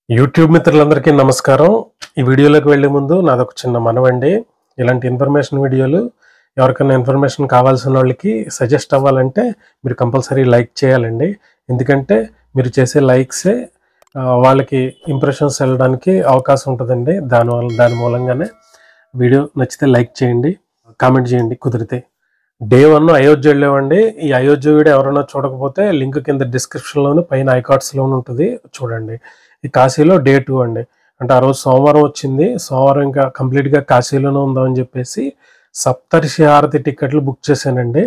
YouTube మిత్రులందరికీ నమస్కారం ఈ వీడియోలోకి వెళ్ళే ముందు నాదొక చిన్న మనవండి ఇలాంటి ఇన్ఫర్మేషన్ వీడియోలు ఎవరికైనా ఇన్ఫర్మేషన్ కావాల్సిన వాళ్ళకి సజెస్ట్ అవ్వాలంటే మీరు కంపల్సరీ లైక్ చేయాలండి ఎందుకంటే మీరు చేసే లైక్సే ఆ, వాళ్ళకి ఇంప్రెషన్స్ వెళ్ళడానికి అవకాశం ఉంటుందండి దానివల్ల దాని మూలంగానే వీడియో నచ్చితే లైక్ చేయండి కామెంట్ చేయండి కుదిరితే డే వన్ అయోధ్య వెళ్ళామండి ఈ అయోధ్య వీడియో ఎవరైనా చూడకపోతే లింక్ కింద డిస్క్రిప్షన్లోను పైన ఐకార్డ్స్లోను ఉంటుంది చూడండి ఈ కాశీలో డే టూ అండి అంటే ఆ రోజు సోమవారం వచ్చింది సోమవారం ఇంకా కంప్లీట్గా కాశీలోనే ఉందామని చెప్పేసి సప్తర్షి హారతి టికెట్లు బుక్ చేశానండి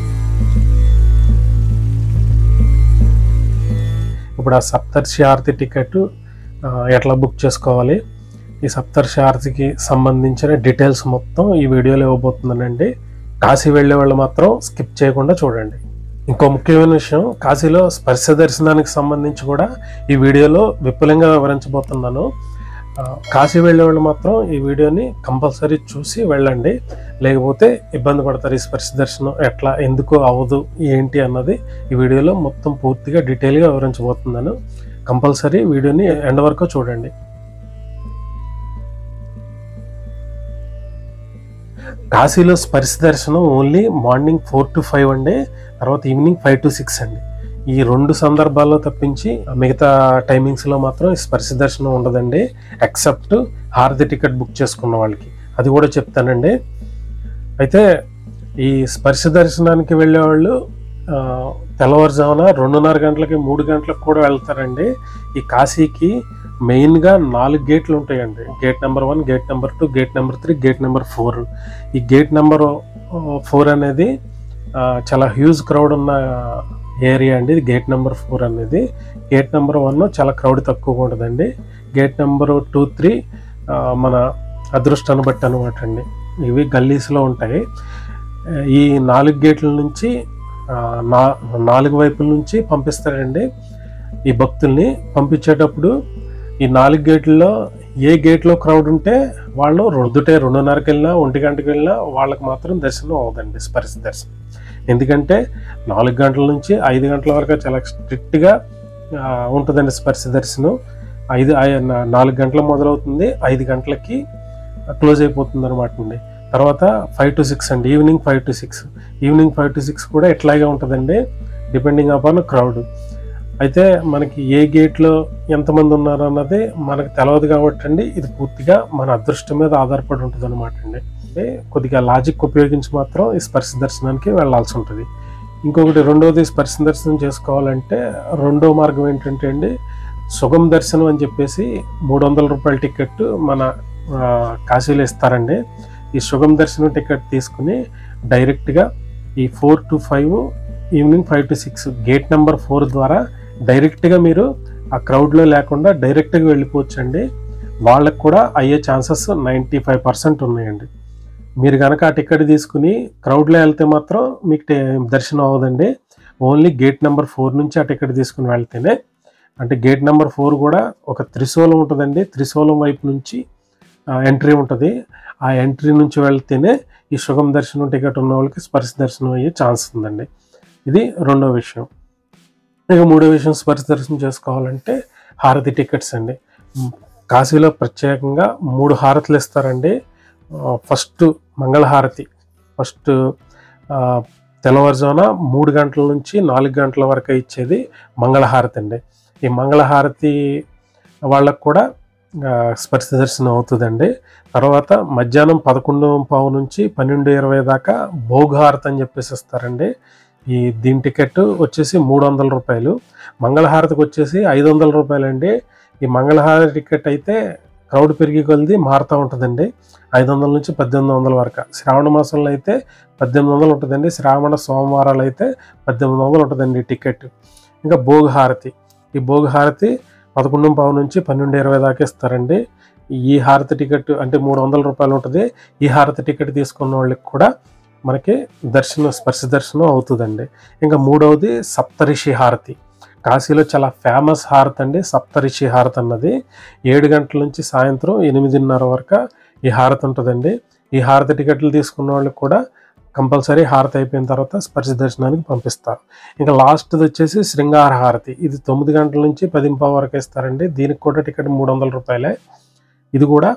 ఇప్పుడు ఆ సప్తర్షి హారతి టికెట్ ఆ, ఎట్లా బుక్ చేసుకోవాలి ఈ సప్తర్షి హారతికి సంబంధించిన డీటెయిల్స్ మొత్తం ఈ వీడియోలో ఇవ్వబోతుందండి కాశీ వెళ్ళే వాళ్ళు మాత్రం స్కిప్ చేయకుండా చూడండి ఇంకో ముఖ్యమైన విషయం కాశీలో స్పర్శ దర్శనానికి సంబంధించి కూడా ఈ వీడియోలో విపులంగా వివరించబోతున్నాను ఆ, కాశీ వెళ్ళే వాళ్ళు మాత్రం ఈ వీడియోని కంపల్సరీ చూసి వెళ్ళండి లేకపోతే ఇబ్బంది పడతారు ఈ స్పర్శ దర్శనం ఎట్లా ఎందుకు అవ్వదు ఏంటి అన్నది ఈ వీడియోలో మొత్తం పూర్తిగా డీటెయిల్గా వివరించబోతున్నాను కంపల్సరీ వీడియోని ఎండ్ వరకు చూడండి కాశీలో స్పర్శ దర్శనం only morning four to five అండి తర్వాత ఈవినింగ్ ఫైవ్ టు సిక్స్ అండి ఈ రెండు సందర్భాల్లో తప్పించి మిగతా టైమింగ్స్లో మాత్రం ఈ స్పర్శ దర్శనం ఉండదండి ఎక్సెప్ట్ హారతి టికెట్ బుక్ చేసుకున్న వాళ్ళకి అది కూడా చెప్తానండి అయితే ఈ స్పర్శ దర్శనానికి వెళ్ళే వాళ్ళు ఆ, తెల్లవారుజామున రెండున్నర గంటలకి మూడు గంటలకు కూడా వెళ్తారండి ఈ కాశీకి మెయిన్గా నాలుగు గేట్లు ఉంటాయండి gate number one gate number two gate number three gate number four ఈ గేట్ నెంబర్ ఫోర్ అనేది ఆ, చాలా హ్యూజ్ క్రౌడ్ ఉన్న ఏరియా అండి ఇది గేట్ నెంబర్ ఫోర్ అనేది గేట్ నెంబర్ వన్ చాలా క్రౌడ్ తక్కువగా ఉంటుందండి గేట్ నెంబర్ టూ త్రీ మన అదృష్టాన్ని బట్టి అనమాట అండి ఇవి గల్లీస్లో ఉంటాయి ఆ, ఈ నాలుగు గేట్ల నుంచి ఆ, నా నాలుగు వైపుల నుంచి పంపిస్తారండి ఈ భక్తుల్ని పంపించేటప్పుడు ఈ నాలుగు గేట్లలో ఏ గేట్లో క్రౌడ్ ఉంటే వాళ్ళు రొద్దుటే రెండున్నరకి వెళ్ళినా ఒంటి గంటకి వెళ్ళినా వాళ్ళకి మాత్రం దర్శనం అవ్వదండి స్పర్శ దర్శనం ఎందుకంటే నాలుగు గంటల నుంచి ఐదు గంటల వరకు చాలా స్ట్రిక్ట్గా ఉంటుందండి స్పర్శ దర్శనం ఐదు ఐ- నా- నాలుగు గంటల మొదలవుతుంది ఐదు గంటలకి క్లోజ్ అయిపోతుంది అనమాట అండి తర్వాత ఫైవ్ టు సిక్స్ అండి evening five to six evening five to six కూడా ఇట్లాగే ఉంటుందండి డిపెండింగ్ అపాన్ క్రౌడ్ అయితే మనకి ఏ గేట్లో ఎంతమంది ఉన్నారు అన్నది మనకు తెలియదు కాబట్టి అండి ఇది పూర్తిగా మన అదృష్టం మీద ఆధారపడి ఉంటుంది అనమాట అండి అంటే కొద్దిగా లాజిక్ ఉపయోగించి మాత్రం ఈ స్పర్శ దర్శనానికి వెళ్ళాల్సి ఉంటుంది ఇంకొకటి రెండోది స్పర్శ దర్శనం చేసుకోవాలంటే రెండో మార్గం ఏంటంటే అండి సుగం దర్శనం అని చెప్పేసి మూడు వందల రూపాయల టికెట్ మన ఆ, కాశీలో ఇస్తారండి ఈ సుగం దర్శనం టికెట్ తీసుకుని డైరెక్ట్గా ఈ four to five evening five to six gate number four ద్వారా డైరెక్ట్గా మీరు ఆ క్రౌడ్లో లేకుండా డైరెక్ట్గా వెళ్ళిపోవచ్చండి వాళ్ళకు కూడా అయ్యే ఛాన్సెస్ నైంటీ ఫైవ్ పర్సెంట్ ఉన్నాయండి మీరు కనుక ఆ టికెట్ తీసుకుని క్రౌడ్లో వెళ్తే మాత్రం మీకు టే- దర్శనం అవ్వదండి ఓన్లీ గేట్ నెంబర్ ఫోర్ నుంచి ఆ టికెట్ తీసుకుని వెళ్తేనే అంటే గేట్ నెంబర్ ఫోర్ కూడా ఒక త్రిశూలం ఉంటుందండి త్రిశూలం వైపు నుంచి ఎంట్రీ ఉంటుంది ఆ ఎంట్రీ నుంచి వెళ్తేనే ఈ సుగం దర్శనం టికెట్ ఉన్న వాళ్ళకి స్పర్శ దర్శనం అయ్యే ఛాన్స్ ఉందండి ఇది రెండో విషయం ఇక మూడో విషయం స్పర్శ దర్శనం చేసుకోవాలంటే హారతి టికెట్స్ అండి మ్, కాశీలో ప్రత్యేకంగా మూడు హారతులు ఇస్తారండి ఆ, ఫస్ట్ మంగళహారతి ఫస్ట్ ఆ, తెల్లవారుజామున మూడు గంటల నుంచి నాలుగు గంటల వరకు ఇచ్చేది మంగళహారతి అండి ఈ మంగళహారతి వాళ్ళకు కూడా ఆ, స్పర్శ దర్శనం అవుతుందండి తర్వాత మధ్యాహ్నం పదకొండు పావు నుంచి పన్నెండు ఇరవై దాకా భోగహారతి అని చెప్పేసి ఇస్తారండి ఈ దీని టికెట్ వచ్చేసి మూడు వందల రూపాయలు మంగళహారతికి వచ్చేసి ఐదు వందల రూపాయలు అండి ఈ మంగళహారతి టికెట్ అయితే క్రౌడ్ పెరిగి కొలిది మారుతూ ఉంటుందండి ఐదు వందల నుంచి పద్దెనిమిది వందల వరకు శ్రావణ మాసంలో అయితే పద్దెనిమిది వందలు ఉంటుందండి శ్రావణ సోమవారాలు అయితే పద్దెనిమిది వందలు ఉంటుందండి ఈ టికెట్ ఇంకా భోగహారతి ఈ భోగహారతి పదకొండు పావు నుంచి పన్నెండు ఇరవై దాకా ఇస్తారండి ఈ హారతి టికెట్ అంటే మూడు వందల రూపాయలు ఉంటుంది ఈ హారతి టికెట్ తీసుకున్న వాళ్ళకి కూడా మనకి దర్శనం స్పర్శ దర్శనం అవుతుందండి ఇంకా మూడవది సప్తరిషి హారతి కాశీలో చాలా ఫేమస్ హారతి అండి సప్తరిషి హారతి అన్నది ఏడు గంటల నుంచి సాయంత్రం ఎనిమిదిన్నర వరకు ఈ హారతి ఉంటుందండి ఈ హారతి టికెట్లు తీసుకున్న వాళ్ళకి కూడా కంపల్సరీ హారతి అయిపోయిన తర్వాత స్పర్శ దర్శనానికి పంపిస్తారు ఇంకా లాస్ట్ది వచ్చేసి శృంగార హారతి ఇది తొమ్మిది గంటల నుంచి పదింప వరకు ఇస్తారండి దీనికి కూడా టికెట్ మూడు వందల రూపాయలే ఇది కూడా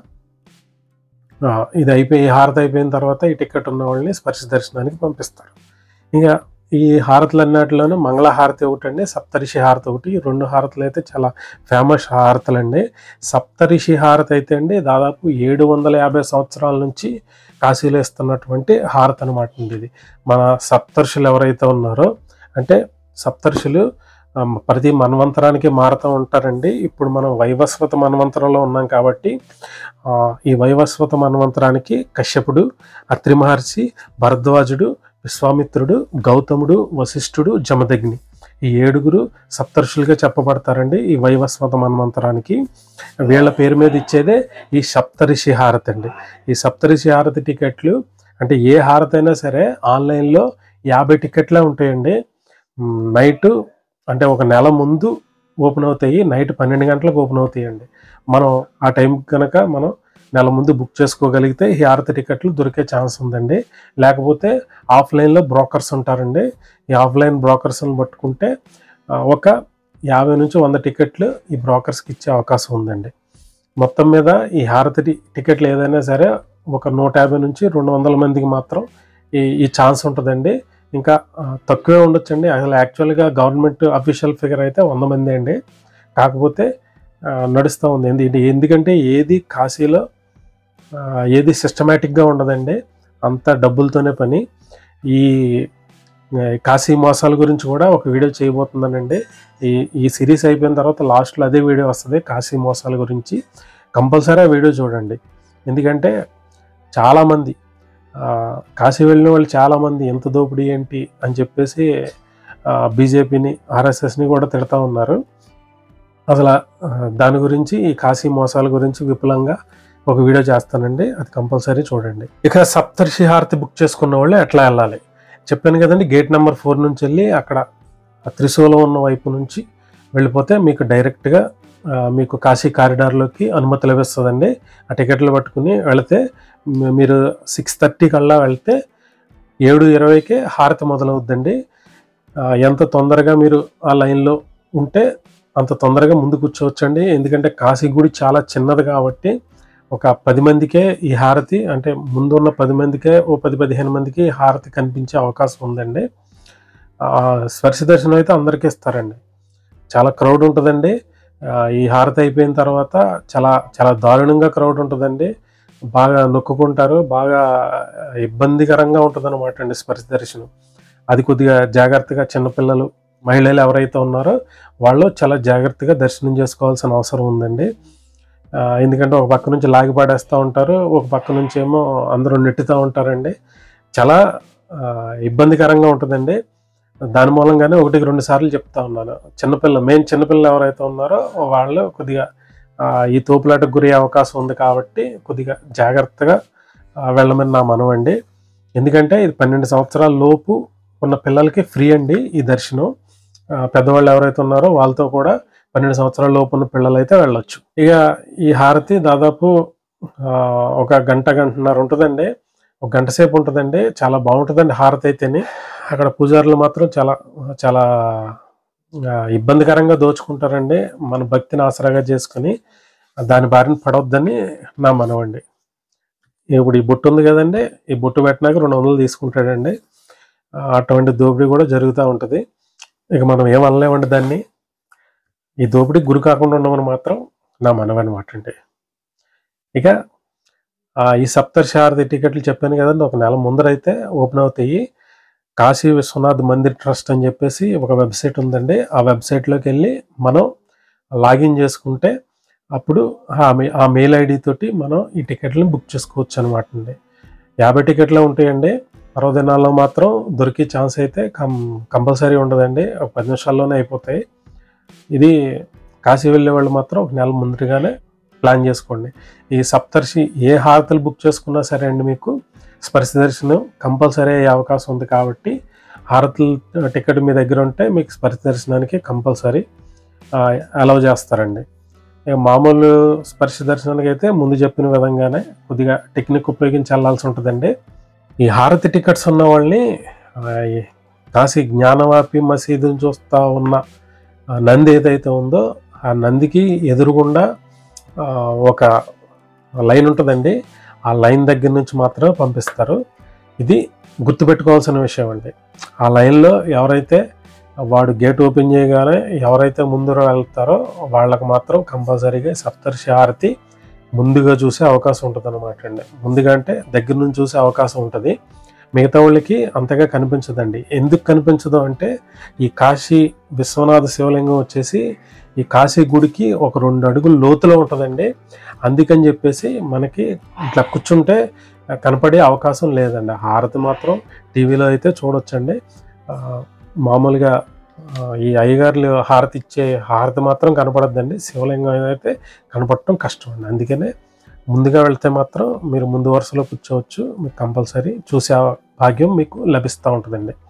ఆ, ఇది అయిపోయి ఈ హారతి అయిపోయిన తర్వాత ఈ టికెట్ ఉన్న వాళ్ళని స్పర్శ దర్శనానికి పంపిస్తారు ఇంకా ఈ హారతులు అన్నిటిలోనూ మంగళహారతి ఒకటి అండి సప్తరిషి హారతి ఒకటి ఈ రెండు హారతులు అయితే చాలా ఫేమస్ హారతులు అండి సప్తరిషి హారతి అయితే అండి దాదాపు ఏడు వందల యాభై సంవత్సరాల నుంచి కాశీలో ఇస్తున్నటువంటి హారతి అనమాట అండి ఇది మన సప్తర్షులు ఎవరైతే ఉన్నారో అంటే సప్తర్షులు ఆ, ప్రతి మన్వంతరానికి మారుతూ ఉంటారండి ఇప్పుడు మనం వైవస్వత మన్వంతరంలో ఉన్నాం కాబట్టి ఆ, ఈ వైవస్వత మన్వంతరానికి కశ్యపుడు అత్రి మహర్షి భరద్వాజుడు విశ్వామిత్రుడు గౌతముడు వశిష్ఠుడు జమదగ్ని ఈ ఏడుగురు సప్తర్షులుగా చెప్పబడతారండి ఈ వైవస్వత మన్వంతరానికి వీళ్ళ పేరు మీద ఇచ్చేదే ఈ సప్తరిషి హారతి అండి ఈ సప్తరిషి హారతి టికెట్లు అంటే ఏ హారతి అయినా సరే ఆన్లైన్లో యాభై టికెట్లే ఉంటాయండి మ్, నైట్ అంటే ఒక నెల ముందు ఓపెన్ అవుతాయి నైట్ పన్నెండు గంటలకు ఓపెన్ అవుతాయండి మనం ఆ టైం కనుక మనం నెల ముందు బుక్ చేసుకోగలిగితే ఈ హారతి టికెట్లు దొరికే ఛాన్స్ ఉందండి లేకపోతే ఆఫ్లైన్లో బ్రోకర్స్ ఉంటారండి ఈ ఆఫ్లైన్ బ్రోకర్స్ని పట్టుకుంటే ఆ, ఒక యాభై నుంచి వంద టికెట్లు ఈ బ్రోకర్స్కి ఇచ్చే అవకాశం ఉందండి మొత్తం మీద ఈ హారతి టి- టికెట్లు ఏదైనా సరే ఒక నూట యాభై నుంచి రెండు వందల మందికి మాత్రం ఈ ఈ ఛాన్స్ ఉంటుందండి ఇంకా ఆ, తక్కువే ఉండొచ్చండి అసలు యాక్చువల్గా గవర్నమెంట్ అఫీషియల్ ఫిగర్ అయితే వంద మంది అండి కాకపోతే ఆ, నడుస్తూ ఉంది ఎందు- ఎందుకంటే ఏది కాశీలో ఆ, ఏది సిస్టమేటిక్గా ఉండదండి అంత డబ్బులతోనే పని ఈ ఆ, కాశీ మోసాల గురించి కూడా ఒక వీడియో చేయబోతున్నానండి ఈ ఈ సిరీస్ అయిపోయిన తర్వాత లాస్ట్లో అదే వీడియో వస్తుంది కాశీ మోసాల గురించి కంపల్సరీ ఆ వీడియో చూడండి ఎందుకంటే చాలామంది ఆ, కాశీ వెళ్ళిన వాళ్ళు చాలామంది ఎంత దోపిడీ ఏంటి అని చెప్పేసి బీజేపీని ఆర్ఎస్ఎస్ని కూడా తిడతా ఉన్నారు అసలు ఆ, దాని గురించి ఈ కాశీ మోసాల గురించి విపులంగా ఒక వీడియో చేస్తానండి అది కంపల్సరీ చూడండి ఇక సప్తర్షి హారతి బుక్ చేసుకున్న వాళ్ళు ఎట్లా వెళ్ళాలి చెప్పాను కదండి గేట్ నెంబర్ ఫోర్ నుంచి వెళ్ళి అక్కడ ఆ త్రిశూలం ఉన్న వైపు నుంచి వెళ్ళిపోతే మీకు డైరెక్ట్గా ఆ, మీకు కాశీ కారిడార్లోకి అనుమతి లభిస్తుందండి ఆ టికెట్లు పట్టుకుని వెళితే మీ- మీరు సిక్స్ థర్టీ కల్లా వెళ్తే ఏడు ఇరవైకే హారతి మొదలవుద్దండి ఆ, ఎంత తొందరగా మీరు ఆ లైన్లో ఉంటే అంత తొందరగా ముందు కూర్చోవచ్చండి ఎందుకంటే కాశీ గుడి చాలా చిన్నది కాబట్టి ఒక పది మందికే ఈ హారతి అంటే ముందు ఉన్న పది మందికే ఓ పది పదిహేను మందికి ఈ హారతి కనిపించే అవకాశం ఉందండి ఆ, స్పర్శ దర్శనం అయితే అందరికీ ఇస్తారండి చాలా క్రౌడ్ ఉంటుందండి ఆ, ఈ హారతి అయిపోయిన తర్వాత చాలా చాలా దారుణంగా క్రౌడ్ ఉంటుందండి బాగా నొక్కుకుంటారు బాగా ఇబ్బందికరంగా ఉంటుంది అనమాట అండి స్పర్శ దర్శనం అది కొద్దిగా జాగ్రత్తగా చిన్నపిల్లలు మహిళలు ఎవరైతే ఉన్నారో వాళ్ళు చాలా జాగ్రత్తగా దర్శనం చేసుకోవాల్సిన అవసరం ఉందండి ఆ, ఎందుకంటే ఒక పక్క నుంచి లాగి పడేస్తూ ఉంటారు ఒక పక్క నుంచి ఏమో అందరూ నెట్టుతూ ఉంటారండి చాలా ఆ, ఇబ్బందికరంగా ఉంటుందండి దాని మూలంగానే ఒకటికి రెండు సార్లు చెప్తా ఉన్నాను చిన్నపిల్ల మెయిన్ చిన్నపిల్లలు ఎవరైతే ఉన్నారో వాళ్ళు కొద్దిగా ఆ, ఈ తోపులాటకు గురి అవకాశం ఉంది కాబట్టి కొద్దిగా జాగ్రత్తగా ఆ, వెళ్ళమని నా మనవండి ఎందుకంటే ఇది పన్నెండు సంవత్సరాల లోపు ఉన్న పిల్లలకి ఫ్రీ అండి ఈ దర్శనం ఆ, పెద్దవాళ్ళు ఎవరైతే ఉన్నారో వాళ్ళతో కూడా పన్నెండు సంవత్సరాల లోపు ఉన్న పిల్లలు అయితే వెళ్ళొచ్చు ఇక ఈ హారతి దాదాపు ఆ, ఒక గంట గంటన్నర ఉంటుందండి ఒక గంట సేపు ఉంటుందండి చాలా బాగుంటుందండి హారతి అయితేనే అక్కడ పూజారులు మాత్రం చాలా చాలా ఆ, ఇబ్బందికరంగా దోచుకుంటారండి మన భక్తిని ఆసరాగా చేసుకుని దాని బారిన పడవద్దని నా మనవండి ఇప్పుడు ఈ బొట్టు ఉంది కదండి ఈ బొట్టు పెట్టినాక రెండు వందలు తీసుకుంటాడండి ఆ, అటువంటి దోపిడీ కూడా జరుగుతూ ఉంటుంది ఇక మనం ఏం అనలేమండి దాన్ని ఈ దోపిడీ గురి కాకుండా ఉండమని మాత్రం నా మనవన్నమాట అండి ఇక ఆ, ఈ సప్తర్షారథి టికెట్లు చెప్పాను కదండి ఒక నెల ముందరైతే ఓపెన్ అవుతాయి కాశీ విశ్వనాథ్ మందిర్ ట్రస్ట్ అని చెప్పేసి ఒక వెబ్సైట్ ఉందండి ఆ వెబ్సైట్లోకి వెళ్ళి మనం లాగిన్ చేసుకుంటే అప్పుడు ఆ మె- ఆ మెయిల్ ఐడి తోటి మనం ఈ టికెట్లను బుక్ చేసుకోవచ్చు అనమాట అండి యాభై టికెట్లే ఉంటాయండి అరవై దినాల్లో మాత్రం దొరికే ఛాన్స్ అయితే కం కంపల్సరీ ఉండదండి ఒక పది నిమిషాల్లోనే అయిపోతాయి ఇది కాశీ వెళ్ళే వాళ్ళు మాత్రం ఒక నెల ముందుగానే ప్లాన్ చేసుకోండి ఈ సప్తర్షి ఏ హారతలు బుక్ చేసుకున్నా సరే అండి మీకు స్పర్శ దర్శనం కంపల్సరీ అయ్యే అవకాశం ఉంది కాబట్టి హారతుల టికెట్ మీ దగ్గర ఉంటే మీకు స్పర్శ దర్శనానికి కంపల్సరీ అలౌ చేస్తారండి ఇక మామూలు స్పర్శ దర్శనానికి అయితే ముందు చెప్పిన విధంగానే కొద్దిగా టెక్నిక్ ఉపయోగించి వెళ్ళాల్సి ఉంటుందండి ఈ హారతి టికెట్స్ ఉన్న వాళ్ళని ఆ, ఈ కాశీ జ్ఞానవాపి మసీదుని చూస్తూ ఉన్న ఆ నంది ఏదైతే ఉందో ఆ నందికి ఎదురుగుండా ఆ, ఒక లైన్ ఉంటుందండి ఆ లైన్ దగ్గర నుంచి మాత్రమే పంపిస్తారు ఇది గుర్తుపెట్టుకోవాల్సిన విషయం అండి ఆ లైన్లో ఎవరైతే వాడు గేట్ ఓపెన్ చేయగానే ఎవరైతే ముందు వెళ్తారో వాళ్ళకి మాత్రం కంపల్సరీగా సప్తర్షి హారతి ముందుగా చూసే అవకాశం ఉంటుంది అనమాట అండి ముందుగా అంటే దగ్గర నుంచి చూసే అవకాశం ఉంటుంది మిగతా వాళ్ళకి అంతగా కనిపించదండి ఎందుకు కనిపించదు అంటే ఈ కాశీ విశ్వనాథ శివలింగం వచ్చేసి ఈ కాశీ గుడికి ఒక రెండు అడుగులు లోతులో ఉంటుందండి అందుకని చెప్పేసి మనకి ఇట్లా కూర్చుంటే కనపడే అవకాశం లేదండి హారతి మాత్రం టీవీలో అయితే చూడొచ్చండి ఆ, మామూలుగా ఆ, ఈ అయ్యగారులు హారతి ఇచ్చే హారతి మాత్రం కనపడద్దండి శివలింగం అయితే కనపడటం కష్టం అండి అందుకనే ముందుగా వెళ్తే మాత్రం మీరు ముందు వరుసలో కూర్చోవచ్చు మీకు కంపల్సరీ చూసే భాగ్యం మీకు లభిస్తూ ఉంటుందండి